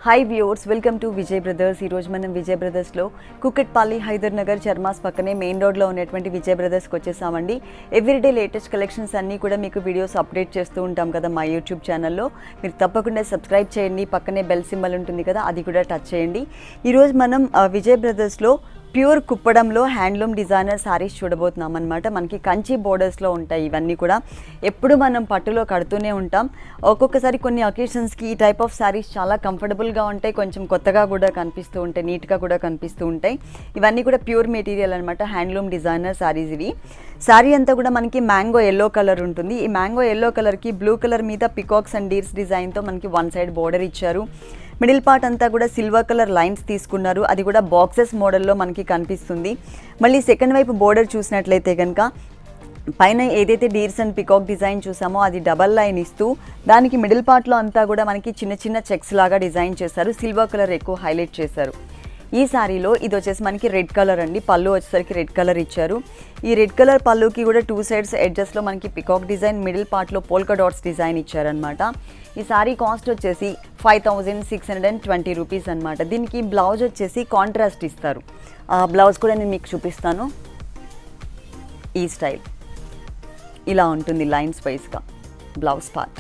hi viewers welcome to Vijay brothers ఈరోజు మనం విజయ్ బ్రదర్స్లో కుక్కట్పల్లి హైదర్ నగర్ చర్మాస్ పక్కనే మెయిన్ రోడ్లో ఉన్నటువంటి విజయ్ బ్రదర్స్కి వచ్చేసామండి ఎవ్రీడే లేటెస్ట్ కలెక్షన్స్ అన్నీ కూడా మీకు వీడియోస్ అప్డేట్ చేస్తూ ఉంటాం కదా మా యూట్యూబ్ ఛానల్లో మీరు తప్పకుండా సబ్స్క్రైబ్ చేయండి పక్కనే బెల్ సింబల్ ఉంటుంది కదా అది కూడా టచ్ చేయండి ఈరోజు మనం ఆ, విజయ్ బ్రదర్స్లో ప్యూర్ కుప్పడంలో హ్యాండ్లూమ్ డిజైనర్ శారీస్ చూడబోతున్నాం అనమాట మనకి కంచి బోర్డర్స్లో ఉంటాయి ఇవన్నీ కూడా ఎప్పుడు మనం పట్టులో కడుతూనే ఉంటాం ఒక్కొక్కసారి కొన్ని అకేషన్స్కి ఈ టైప్ ఆఫ్ శారీస్ చాలా కంఫర్టబుల్గా ఉంటాయి కొంచెం కొత్తగా కూడా కనిపిస్తూ ఉంటాయి నీట్గా కూడా కనిపిస్తూ ఉంటాయి ఇవన్నీ కూడా ప్యూర్ మెటీరియల్ అనమాట హ్యాండ్లూమ్ డిజైనర్ శారీస్ ఇవి శారీ అంతా కూడా మనకి మ్యాంగో ఎల్లో కలర్ ఉంటుంది ఈ మ్యాంగో ఎల్లో కలర్కి బ్లూ కలర్ మీద పికాక్స్ అండ్ డీర్స్ డిజైన్తో మనకి వన్ సైడ్ బోర్డర్ ఇచ్చారు మిడిల్ పార్ట్ అంతా కూడా సిల్వర్ కలర్ లైన్స్ తీసుకున్నారు అది కూడా బాక్సెస్ మోడల్లో మనకి కనిపిస్తుంది మళ్ళీ సెకండ్ వైపు బోర్డర్ చూసినట్లయితే కనుక పైన ఏదైతే డీర్స్ అండ్ పికాక్ డిజైన్ చూసామో అది డబల్ లైన్ ఇస్తూ దానికి మిడిల్ పార్ట్లో అంతా కూడా మనకి చిన్న చిన్న చెక్స్ లాగా డిజైన్ చేశారు సిల్వర్ కలర్ ఎక్కువ హైలైట్ చేశారు ఈ శారీలో ఇది వచ్చేసి మనకి రెడ్ కలర్ అండి పళ్ళు వచ్చేసరికి రెడ్ కలర్ ఇచ్చారు ఈ రెడ్ కలర్ పళ్ళుకి కూడా టూ సైడ్స్ ఎడ్జస్ట్లో మనకి పికాక్ డిజైన్ మిడిల్ పార్ట్లో పోల్కా డాట్స్ డిజైన్ ఇచ్చారనమాట ఈ శారీ కాస్ట్ వచ్చేసి five thousand six hundred and twenty rupees అనమాట దీనికి బ్లౌజ్ వచ్చేసి కాంట్రాస్ట్ ఇస్తారు ఆ బ్లౌజ్ కూడా నేను మీకు చూపిస్తాను ఈ స్టైల్ ఇలా ఉంటుంది లైన్స్ వైజ్గా బ్లౌజ్ పార్ట్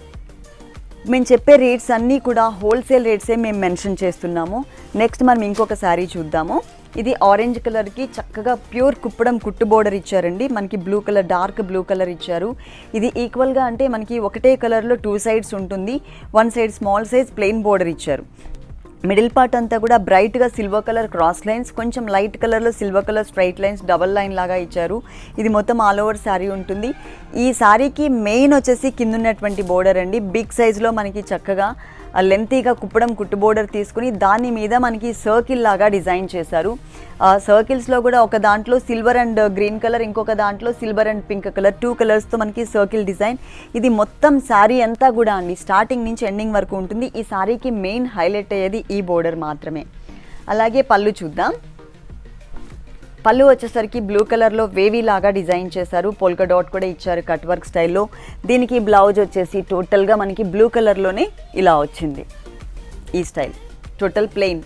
మేము చెప్పే రేట్స్ అన్నీ కూడా హోల్సేల్ రేట్సే మేము మెన్షన్ చేస్తున్నాము నెక్స్ట్ మనం ఇంకొక శారీ చూద్దాము ఇది ఆరెంజ్ కలర్కి చక్కగా ప్యూర్ కుప్పడం కుట్టు బోర్డర్ ఇచ్చారండి మనకి blue colour dark blue colour ఇచ్చారు ఇది ఈక్వల్గా అంటే మనకి ఒకటే కలర్లో టూ సైడ్స్ ఉంటుంది one side small size plain border ఇచ్చారు మిడిల్ పార్ట్ అంతా కూడా బ్రైట్గా సిల్వర్ కలర్ క్రాస్ లైన్స్ కొంచెం లైట్ కలర్లో silver colour straight lines double line లాగా ఇచ్చారు ఇది మొత్తం ఆల్ ఓవర్ శారీ ఉంటుంది ఈ శారీకి మెయిన్ వచ్చేసి కింద ఉన్నటువంటి బోర్డర్ అండి బిగ్ సైజులో మనకి చక్కగా లెంతీగా కుప్పడం కుట్టు బోర్డర్ తీసుకుని దాని మీద మనకి సర్కిల్ లాగా డిజైన్ చేశారు ఆ సర్కిల్స్లో కూడా ఒక దాంట్లో సిల్వర్ అండ్ గ్రీన్ కలర్ ఇంకొక దాంట్లో silver and pink colour two కలర్స్తో మనకి సర్కిల్ డిజైన్ ఇది మొత్తం శారీ అంతా కూడా అండి స్టార్టింగ్ నుంచి ఎండింగ్ వరకు ఉంటుంది ఈ శారీకి మెయిన్ హైలైట్ అయ్యేది ఈ బోర్డర్ మాత్రమే అలాగే పళ్ళు చూద్దాం పళ్ళు వచ్చేసరికి బ్లూ కలర్లో వేవీ లాగా డిజైన్ చేశారు పోల్కా డాట్ కూడా ఇచ్చారు కట్ వర్క్ స్టైల్లో దీనికి బ్లౌజ్ వచ్చేసి టోటల్గా మనకి బ్లూ కలర్లోనే ఇలా వచ్చింది ఈ స్టైల్ టోటల్ ప్లెయిన్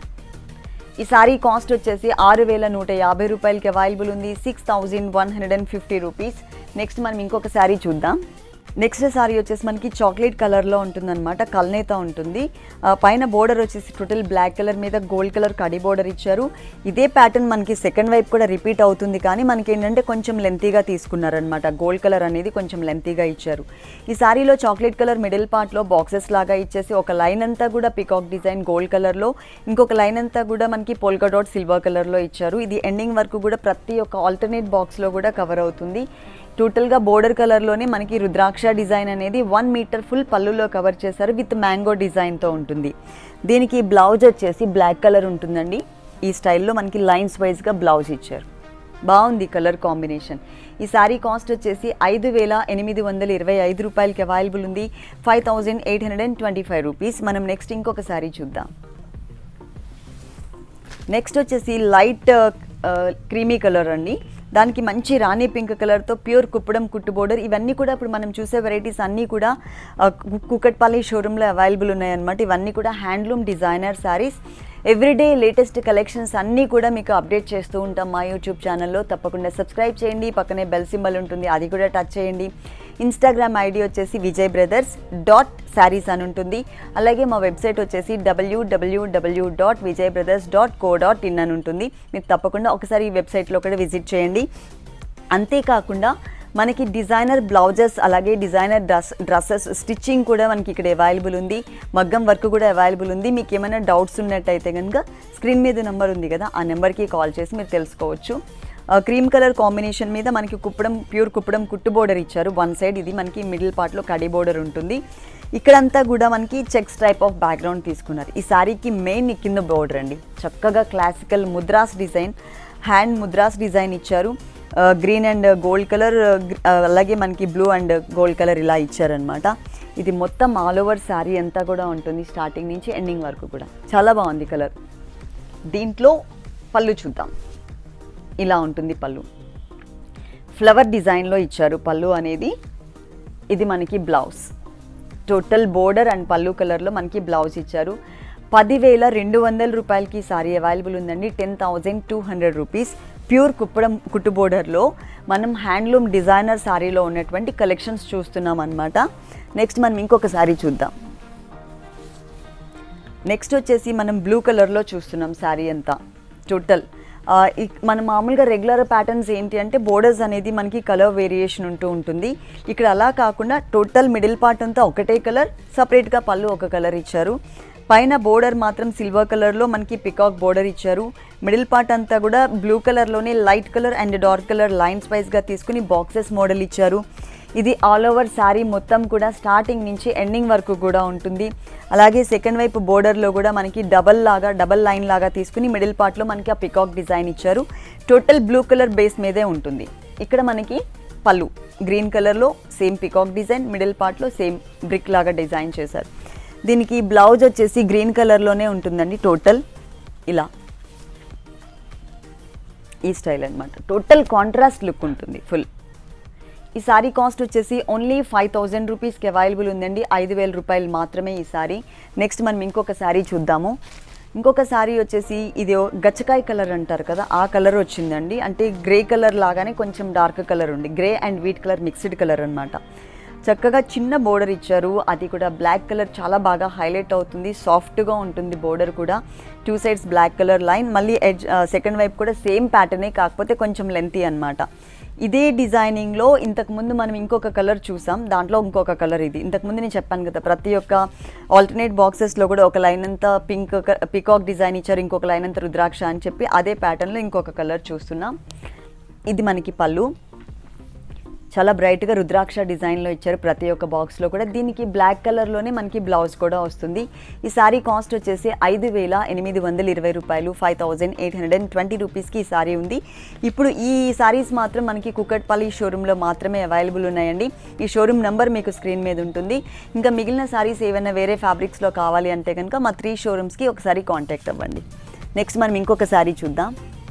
ఈ సారీ కాస్ట్ వచ్చేసి ఆరు వేల నూట యాభై రూపాయలకి అవైలబుల్ ఉంది six thousand one hundred and fifty rupees next మనం ఇంకొక శారీ చూద్దాం నెక్స్ట్ శారీ వచ్చేసి మనకి చాక్లెట్ కలర్లో ఉంటుందన్నమాట కల్నేత ఉంటుంది ఆ, పైన బోర్డర్ వచ్చేసి టోటల్ బ్లాక్ కలర్ మీద గోల్డ్ కలర్ కడి బోర్డర్ ఇచ్చారు ఇదే ప్యాటర్న్ మనకి సెకండ్ వైపు కూడా రిపీట్ అవుతుంది కానీ మనకి ఏంటంటే కొంచెం లెంతీగా తీసుకున్నారనమాట గోల్డ్ కలర్ అనేది కొంచెం లెంతీగా ఇచ్చారు ఈ శారీలో చాక్లెట్ కలర్ మిడిల్ పార్ట్లో బాక్సెస్ లాగా ఇచ్చేసి ఒక లైన్ అంతా కూడా పికాక్ డిజైన్ గోల్డ్ కలర్లో ఇంకొక లైన్ అంతా కూడా మనకి పోల్కా డాట్ సిల్వర్ కలర్లో ఇచ్చారు ఇది ఎండింగ్ వరకు కూడా ప్రతి ఒక్క ఆల్టర్నేట్ బాక్స్లో కూడా కవర్ అవుతుంది టోటల్గా బోర్డర్ కలర్లోనే మనకి రుద్రాక్ష డిజైన్ అనేది వన్ మీటర్ ఫుల్ పళ్ళులో కవర్ చేశారు విత్ మ్యాంగో డిజైన్తో ఉంటుంది దీనికి బ్లౌజ్ వచ్చేసి బ్లాక్ కలర్ ఉంటుందండి ఈ స్టైల్లో మనకి లైన్స్ వైజ్గా బ్లౌజ్ ఇచ్చారు బాగుంది కలర్ కాంబినేషన్ ఈ శారీ కాస్ట్ వచ్చేసి ఐదు వేల ఎనిమిది వందల ఇరవై ఐదు రూపాయలకి అవైలబుల్ ఉంది five thousand eight hundred and twenty five rupees మనం నెక్స్ట్ ఇంకొక శారీ చూద్దాం నెక్స్ట్ వచ్చేసి లైట్ క్రీమీ కలర్ అండి దానికి మంచి రాణి పింక్ కలర్తో ప్యూర్ కుప్పడం కుట్టు బోర్డర్ ఇవన్నీ కూడా ఇప్పుడు మనం చూసే వెరైటీస్ అన్నీ కూడా ఆ, కు- కుకట్పల్లి షోరూంలో అవైలబుల్ ఉన్నాయన్నమాట ఇవన్నీ కూడా handloom designer saris everyday latest collections అన్నీ కూడా మీకు అప్డేట్ చేస్తూ ఉంటాం మా యూట్యూబ్ ఛానల్లో తప్పకుండా సబ్స్క్రైబ్ చేయండి పక్కనే బెల్ సింబల్ ఉంటుంది అది కూడా టచ్ చేయండి ఇన్స్టాగ్రామ్ ఐడి వచ్చేసి విజయ్ బ్రదర్స్ డాట్ శారీస్ అని ఉంటుంది అలాగే మా వెబ్సైట్ వచ్చేసి WWW dot Vijay brothers dot co dot in అని ఉంటుంది మీరు తప్పకుండా ఒకసారి ఈ వెబ్సైట్లో కూడా విజిట్ చేయండి అంతేకాకుండా మనకి డిజైనర్ బ్లౌజెస్ అలాగే డిజైనర్ డ్రెస్ డ్రెస్సెస్ స్టిచ్చింగ్ కూడా మనకి ఇక్కడ అవైలబుల్ ఉంది మగ్గం వర్క్ కూడా అవైలబుల్ ఉంది మీకు ఏమైనా డౌట్స్ ఉన్నట్టయితే కనుక స్క్రీన్ మీద నెంబర్ ఉంది కదా ఆ నెంబర్కి కాల్ చేసి మీరు తెలుసుకోవచ్చు క్రీమ్ కలర్ కాంబినేషన్ మీద మనకి కుప్పడం ప్యూర్ కుప్పడం కుట్టు బోర్డర్ ఇచ్చారు వన్ సైడ్ ఇది మనకి మిడిల్ పార్ట్లో కడి బోర్డర్ ఉంటుంది ఇక్కడంతా కూడా మనకి చెక్స్ టైప్ ఆఫ్ బ్యాక్గ్రౌండ్ తీసుకున్నారు ఈ శారీకి మెయిన్ కింద బోర్డర్ అండి చక్కగా classical mudras design hand mudras design ఇచ్చారు గ్రీన్ అండ్ గోల్డ్ కలర్ అలాగే మనకి బ్లూ అండ్ గోల్డ్ కలర్ ఇలా ఇచ్చారనమాట ఇది మొత్తం ఆల్ ఓవర్ శారీ అంతా కూడా ఉంటుంది స్టార్టింగ్ నుంచి ఎండింగ్ వరకు కూడా చాలా బాగుంది కలర్ దీంట్లో పళ్ళు చూద్దాం ఇలా ఉంటుంది పళ్ళు ఫ్లవర్ డిజైన్లో ఇచ్చారు పళ్ళు అనేది ఇది మనకి బ్లౌజ్ టోటల్ బోర్డర్ అండ్ పళ్ళు కలర్లో మనకి బ్లౌజ్ ఇచ్చారు పదివేల రెండు వందల రూపాయలకి ఈ సారీ అవైలబుల్ ఉందండి ten thousand two hundred rupees pure Kuppadam కుట్టు బోర్డర్లో మనం హ్యాండ్లూమ్ డిజైనర్ సారీలో ఉన్నటువంటి కలెక్షన్స్ చూస్తున్నాం అనమాట నెక్స్ట్ మనం ఇంకొక సారీ చూద్దాం నెక్స్ట్ వచ్చేసి మనం బ్లూ కలర్లో చూస్తున్నాం శారీ అంతా టోటల్ ఆ, ఇక్- మన మామూలుగా రెగ్యులర్ ప్యాటర్న్స్ ఏంటి అంటే బోర్డర్స్ అనేది మనకి కలర్ వేరియేషన్ ఉంటూ ఉంటుంది ఇక్కడ అలా కాకుండా టోటల్ మిడిల్ పార్ట్ అంతా ఒకటే కలర్ సపరేట్గా పళ్ళు ఒక కలర్ ఇచ్చారు పైన బోర్డర్ మాత్రం సిల్వర్ కలర్లో మనకి పికాక్ బోర్డర్ ఇచ్చారు మిడిల్ పార్ట్ అంతా కూడా బ్లూ కలర్లోనే light colour and dark colour lines వైజ్గా తీసుకుని బాక్సెస్ మోడల్ ఇచ్చారు ఇది ఆల్ ఓవర్ శారీ మొత్తం కూడా స్టార్టింగ్ నుంచి ఎండింగ్ వరకు కూడా ఉంటుంది అలాగే సెకండ్ వైపు బోర్డర్లో కూడా మనకి డబల్ లాగా డబల్ లైన్ లాగా తీసుకుని మిడిల్ పార్ట్లో మనకి ఆ పికాక్ డిజైన్ ఇచ్చారు టోటల్ బ్లూ కలర్ బేస్ మీదే ఉంటుంది ఇక్కడ మనకి పళ్ళు గ్రీన్ కలర్లో సేమ్ పికాక్ డిజైన్ మిడిల్ పార్ట్లో సేమ్ బ్రిక్ లాగా డిజైన్ చేశారు దీనికి బ్లౌజ్ వచ్చేసి గ్రీన్ కలర్లోనే ఉంటుందండి టోటల్ ఇలా ఈ స్టైల్ అన్నమాట టోటల్ కాంట్రాస్ట్ లుక్ ఉంటుంది ఫుల్ ఈ సారీ కాస్ట్ వచ్చేసి ఓన్లీ ఫైవ్ థౌజండ్ రూపీస్కి అవైలబుల్ ఉందండి ఐదు వేల రూపాయలు మాత్రమే ఈ సారీ నెక్స్ట్ మనం ఇంకొక సారీ చూద్దాము ఇంకొక సారీ వచ్చేసి ఇది ఓ గచ్చకాయ కలర్ అంటారు కదా ఆ కలర్ వచ్చిందండి అంటే గ్రే కలర్ లాగానే కొంచెం డార్క్ కలర్ ఉంది grey and wheat colour mixed colour అన్నమాట చక్కగా చిన్న బోర్డర్ ఇచ్చారు అది కూడా బ్లాక్ కలర్ చాలా బాగా హైలైట్ అవుతుంది సాఫ్ట్గా ఉంటుంది బోర్డర్ కూడా two sides black colour line మళ్ళీ ఎడ్జ్ సెకండ్ వైపు కూడా సేమ్ ప్యాటర్నే కాకపోతే కొంచెం లెంతీ అన్నమాట ఇదే డిజైనింగ్లో ఇంతకుముందు మనం ఇంకొక కలర్ చూసాం దాంట్లో ఇంకొక కలర్ ఇది ఇంతకుముందు నేను చెప్పాను కదా ప్రతి ఒక్క ఆల్టర్నేట్ బాక్సెస్లో కూడా ఒక లైన్ అంతా పింక్ పికాక్ డిజైన్ ఇచ్చారు ఇంకొక లైన్ అంతా రుద్రాక్ష అని చెప్పి అదే ప్యాటర్న్లో ఇంకొక కలర్ చూస్తున్నాం ఇది మనకి పళ్ళు చాలా బ్రైట్గా రుద్రాక్ష డిజైన్లో ఇచ్చారు ప్రతి ఒక్క బాక్స్లో కూడా దీనికి బ్లాక్ కలర్లోనే మనకి బ్లౌజ్ కూడా వస్తుంది ఈ సారీ కాస్ట్ వచ్చేసి ఐదు వేల ఎనిమిది వందల ఇరవై రూపాయలు five thousand eight hundred and twenty రూపీస్కి ఈ సారీ ఉంది ఇప్పుడు ఈ సారీస్ మాత్రం మనకి కుకట్పల్లి షోరూంలో మాత్రమే అవైలబుల్ ఉన్నాయండి ఈ షోరూమ్ నెంబర్ మీకు స్క్రీన్ మీద ఉంటుంది ఇంకా మిగిలిన సారీస్ ఏమైనా వేరే ఫ్యాబ్రిక్స్లో కావాలి అంటే కనుక మా త్రీ షోరూమ్స్కి ఒకసారి కాంటాక్ట్ అవ్వండి నెక్స్ట్ మనం ఇంకొక సారీ చూద్దాం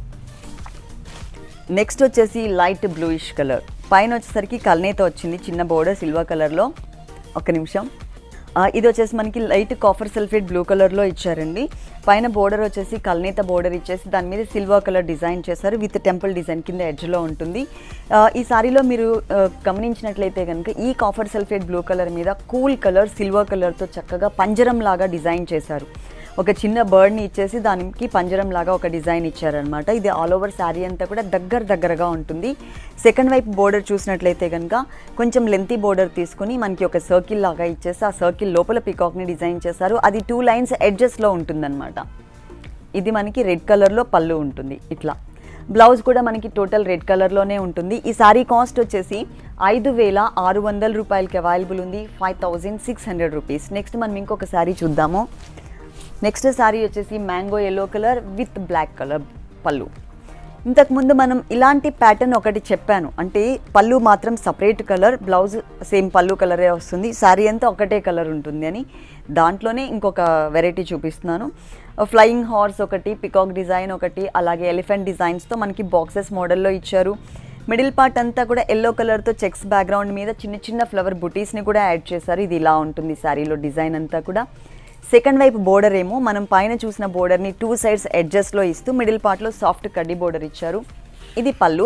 నెక్స్ట్ వచ్చేసి లైట్ బ్లూయిష్ కలర్ పైన వచ్చేసరికి కల్నేత వచ్చింది చిన్న బోర్డర్ సిల్వర్ కలర్లో ఒక్క నిమిషం ఆ, ఇది వచ్చేసి మనకి లైట్ కాఫర్ సల్ఫేట్ బ్లూ కలర్లో ఇచ్చారండి పైన బోర్డర్ వచ్చేసి కల్నేత బోర్డర్ ఇచ్చేసి దాని మీద సిల్వర్ కలర్ డిజైన్ చేశారు విత్ టెంపుల్ డిజైన్ కింద ఎడ్జ్లో ఉంటుంది ఆ, ఈ సారీలో మీరు ఆ, గమనించినట్లయితే కనుక ఈ కాఫర్ సల్ఫేట్ బ్లూ కలర్ మీద కూల్ కలర్ సిల్వర్ కలర్తో చక్కగా పంజరం లాగా డిజైన్ చేశారు ఒక చిన్న బర్డ్ని ఇచ్చేసి దానికి పంజరం లాగా ఒక డిజైన్ ఇచ్చారనమాట ఇది ఆల్ ఓవర్ శారీ అంతా కూడా దగ్గర దగ్గరగా ఉంటుంది సెకండ్ వైపు బోర్డర్ చూసినట్లయితే కనుక కొంచెం లెంతీ బోర్డర్ తీసుకుని మనకి ఒక సర్కిల్ లాగా ఇచ్చేసి ఆ సర్కిల్ లోపల పికాక్ని డిజైన్ చేశారు అది టూ లైన్స్ ఎడ్జెస్లో ఉంటుందన్నమాట ఇది మనకి రెడ్ కలర్లో పళ్ళు ఉంటుంది ఇట్లా బ్లౌజ్ కూడా మనకి టోటల్ రెడ్ కలర్లోనే ఉంటుంది ఈ సారీ కాస్ట్ వచ్చేసి ఐదు వేల ఆరు వందల రూపాయలకి అవైలబుల్ ఉంది five thousand six hundred rupees next మనం ఇంకొక సారీ చూద్దాము నెక్స్ట్ సారీ వచ్చేసి mango yellow colour with black colour పళ్ళు ఇంతకుముందు మనం ఇలాంటి ప్యాటర్న్ ఒకటి చెప్పాను అంటే పళ్ళు మాత్రం సపరేట్ కలర్ బ్లౌజ్ సేమ్ పళ్ళు కలరే వస్తుంది శారీ అంతా ఒకటే కలర్ ఉంటుంది అని దాంట్లోనే ఇంకొక వెరైటీ చూపిస్తున్నాను ఫ్లయింగ్ హార్స్ ఒకటి పికాక్ డిజైన్ ఒకటి అలాగే ఎలిఫెంట్ డిజైన్స్తో మనకి బాక్సెస్ మోడల్లో ఇచ్చారు మిడిల్ పార్ట్ అంతా కూడా ఎల్లో కలర్తో చెక్స్ బ్యాక్గ్రౌండ్ మీద చిన్న చిన్న ఫ్లవర్ బుటీస్ని కూడా యాడ్ చేశారు ఇది ఇలా ఉంటుంది శారీలో డిజైన్ అంతా కూడా సెకండ్ వైపు బోర్డర్ ఏమో మనం పైన చూసిన బోర్డర్ని టూ సైడ్స్ ఎడ్జస్ట్లో ఇస్తూ మిడిల్ పార్ట్లో సాఫ్ట్ కడ్డీ బోర్డర్ ఇచ్చారు ఇది పళ్ళు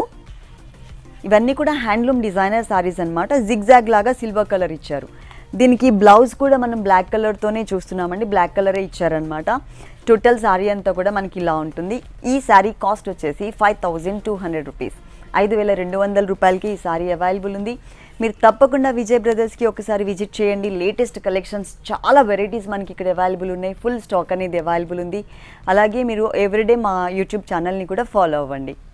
ఇవన్నీ కూడా హ్యాండ్లూమ్ డిజైనర్ సారీస్ అనమాట జిగ్జాగ్ లాగా సిల్వర్ కలర్ ఇచ్చారు దీనికి బ్లౌజ్ కూడా మనం బ్లాక్ కలర్తోనే చూస్తున్నామండి బ్లాక్ కలరే ఇచ్చారనమాట టోటల్ శారీ అంతా కూడా మనకి ఇలా ఉంటుంది ఈ శారీ కాస్ట్ వచ్చేసి five thousand two hundred rupees ఐదు వేల రెండు వందల రూపాయలకి ఈ సారీ అవైలబుల్ ఉంది మీరు తప్పకుండా విజయ్ బ్రదర్స్కి ఒకసారి విజిట్ చేయండి లేటెస్ట్ కలెక్షన్స్ చాలా వెరైటీస్ మనకి ఇక్కడ అవైలబుల్ ఉన్నాయి ఫుల్ స్టాక్ అనేది అవైలబుల్ ఉంది అలాగే మీరు ఎవ్రీడే మా యూట్యూబ్ ఛానల్ని కూడా ఫాలో అవ్వండి